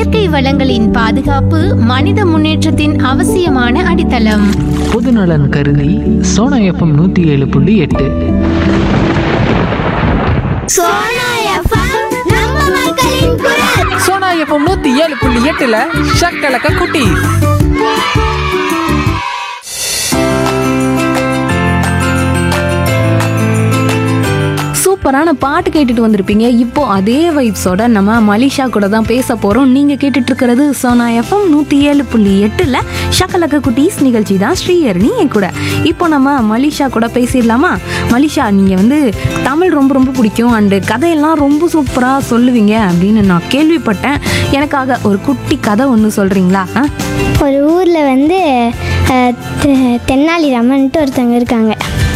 இயற்கை வளங்களின் பாதுகாப்பு மனித முன்னேற்றத்தின் அவசியமான அடித்தளம் பொதுநலன் கருதி சோனா எஃப்எம் நூற்றி ஏழு புள்ளி எட்டு சோனா எஃப்எம் நூத்தி ஏழு புள்ளி எட்டுல ஷக்கலக்க குட்டி சூப்பரான பாட்டு கேட்டுட்டு வந்திருப்பீங்க இப்போ அதே வைப்ஸோட நம்ம மலிஷா கூட தான் பேச போறோம் நீங்க கேட்டுட்டு இருக்கிறது சோனா எஃப்எம் நூத்தி ஏழு புள்ளி எட்டுல ஷக்கலக்க குட்டீஸ் நிகழ்ச்சி தான் ஸ்ரீஹரணி என் கூட இப்போ நம்ம மலிஷா கூட பேசிடலாமா மலிஷா நீங்க வந்து தமிழ் ரொம்ப ரொம்ப பிடிக்கும் அண்டு கதையெல்லாம் ரொம்ப சூப்பரா சொல்லுவீங்க அப்படின்னு நான் கேள்விப்பட்டேன் எனக்காக ஒரு குட்டி கதை ஒன்று சொல்றீங்களா ஆ? ஒரு ஊரில் வந்து அஹ், தெ- தென்னாலிராமன்ட்டு ஒருத்தவங்க இருக்காங்க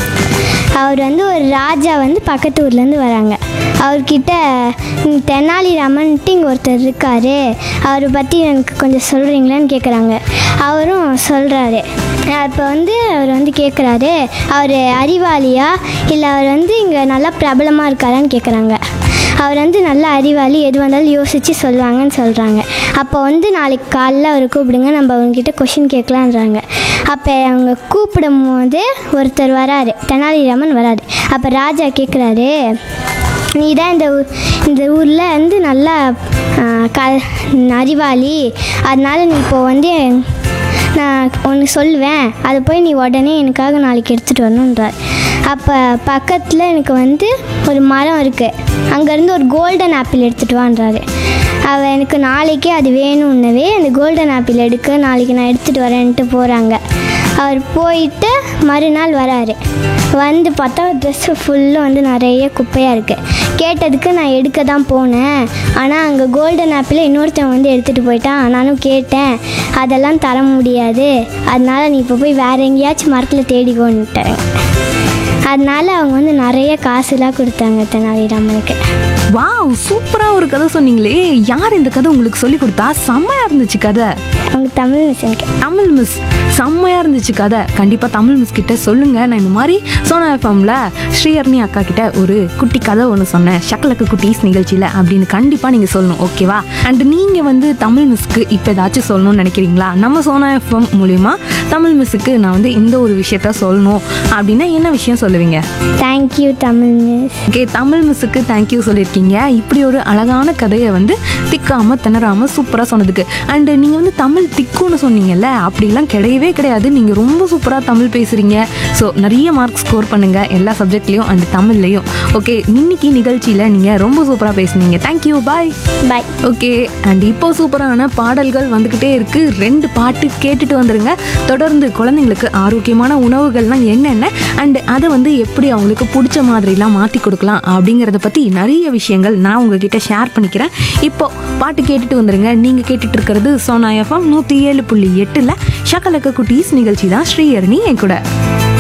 அவர் வந்து ஒரு ராஜா வந்து பக்கத்து ஊர்லேருந்து வராங்க அவர்கிட்ட "ம், தெனாலிராமன்ட்டு இங்கே ஒருத்தர் இருக்காரு அவரை பற்றி எனக்கு கொஞ்சம் சொல்கிறீங்களான்னு கேட்குறாங்க அவரும் சொல்கிறாரு இப்போ வந்து அவர் வந்து கேட்குறாரு அவர் அறிவாளியா இல்லை அவர் வந்து இங்கே நல்லா பிரபலமாக இருக்காரான்னு கேட்குறாங்க அவர் வந்து நல்ல அறிவாளி எது வந்தாலும் யோசித்து சொல்லுவாங்கன்னு சொல்கிறாங்க அப்போ வந்து நாளைக்கு காலைல அவர் கூப்பிடுங்க நம்ம அவங்கக்கிட்ட கொஷின் கேட்கலான்றாங்க அப்போ அவங்க கூப்பிடும் போது ஒருத்தர் வராரு தெனாலிராமன் வராரு அப்போ ராஜா கேட்குறாரு நீ தான் இந்த ஊ- இந்த ஊரில் வந்து நல்லா ஆ, க அறிவாளி அதனால நீ இப்போ வந்து நான் ஒன்று சொல்லுவேன் அதை போய் நீ உடனே எனக்காக நாளைக்கு எடுத்துகிட்டு வரணுன்றார் அப்போ பக்கத்தில் எனக்கு வந்து ஒரு மரம் இருக்குது அங்கேருந்து ஒரு கோல்டன் ஆப்பிள் எடுத்துகிட்டு வான்றாரு அவள் எனக்கு நாளைக்கே அது வேணும்னவே அந்த கோல்டன் ஆப்பிள் எடுக்க நாளைக்கு நான் எடுத்துகிட்டு வரேன்ட்டு போகிறாங்க அவர் போயிட்டு மறுநாள் வராரு வந்து பார்த்தா ட்ரெஸ்ஸு ஃபுல்லும் வந்து நிறைய குப்பையாக இருக்குது கேட்டதுக்கு நான் எடுக்க தான் போனேன் ஆனால் அங்கே கோல்டன் ஆப்பிளை இன்னொருத்தன் வந்து எடுத்துகிட்டு போயிட்டான் நானும் கேட்டேன் அதெல்லாம் தர முடியாது அதனால நீ இப்போ போய் வேற எங்கேயாச்சும் மரத்தில் தேடிக்கோன்ட்டாங்க அதனால அவங்க வந்து நிறைய காசுலாம் கொடுத்தாங்க தெனாலிராமனுக்கு வாவ் சூப்பரா ஒரு கதை சொன்னீங்களே யார் இந்த கதை உங்களுக்கு சொல்லி கொடுத்தா செம்மையா இருந்துச்சு கதை அவங்க தமிழ் மிஸ் எனக்கு தமிழ் மிஸ் செம்மையா இருந்துச்சு கதை கண்டிப்பா தமிழ் மிஸ் கிட்ட சொல்லுங்க நான் இந்த மாதிரி சோனா எஃப்எம்ல ஸ்ரீஹர்னி அக்கா கிட்ட ஒரு குட்டி கதை ஒன்று சொன்னேன் ஷக்கலக்கு குட்டீஸ் நிகழ்ச்சியில அப்படின்னு கண்டிப்பா நீங்க சொல்லணும் ஓகேவா அண்ட் நீங்க வந்து தமிழ் மிஸ்க்கு இப்போ ஏதாச்சும் சொல்லணும்னு நினைக்கிறீங்களா நம்ம சோனா எஃப்எம் மூலியமா தமிழ் மிஸ்ஸுக்கு நான் வந்து இந்த ஒரு விஷயத்த சொல்லணும் அப்படின்னா என்ன விஷயம் சொல்லுவீங்க thank you Tamil miss okay Tamil மிஸ்ஸுக்கு தேங்க்யூ சொல்லியிருக்கீங்க இப்படி ஒரு அழகான கதையை வந்து திக்காம திணறாம சூப்பராக சொன்னதுக்கு அண்ட் நீங்கள் வந்து தமிழ் திக்குன்னு சொன்னீங்கல்ல அப்படிலாம் கிடையவே கிடையாது நீங்கள் ரொம்ப சூப்பராக தமிழ் பேசுகிறீங்க ஸோ நிறைய மார்க் ஸ்கோர் பண்ணுங்க எல்லா சப்ஜெக்ட்லேயும் அண்ட் தமிழ்லையும் ஓகே இன்னைக்கு நிகழ்ச்சியில் நீங்கள் ரொம்ப சூப்பராக பேசுனீங்க thank you bye bye okay and இப்போ சூப்பரான பாடல்கள் வந்துக்கிட்டே இருக்கு ரெண்டு பாட்டு கேட்டுட்டு வந்துருங்க தொடர்ந்து குழந்தைங்களுக்கு ஆரோக்கியமான உணவுகள்லாம் என்னென்ன அண்ட் அதை வந்து எப்படி அவங்களுக்கு பிடிச்ச மாதிரிலாம் மாற்றி கொடுக்கலாம் அப்படிங்கிறத பற்றி நிறைய விஷயங்கள் நான் உங்ககிட்ட ஷேர் பண்ணிக்கிறேன் இப்போ பாட்டு கேட்டுட்டு வந்துருங்க நீங்கள் கேட்டுட்டு இருக்கிறது சோனா எஃப்எம் நூற்றி ஏழு புள்ளி எட்டில் ஷக்கலக்க குட்டீஸ் நிகழ்ச்சி தான் ஸ்ரீஹரணி என் கூட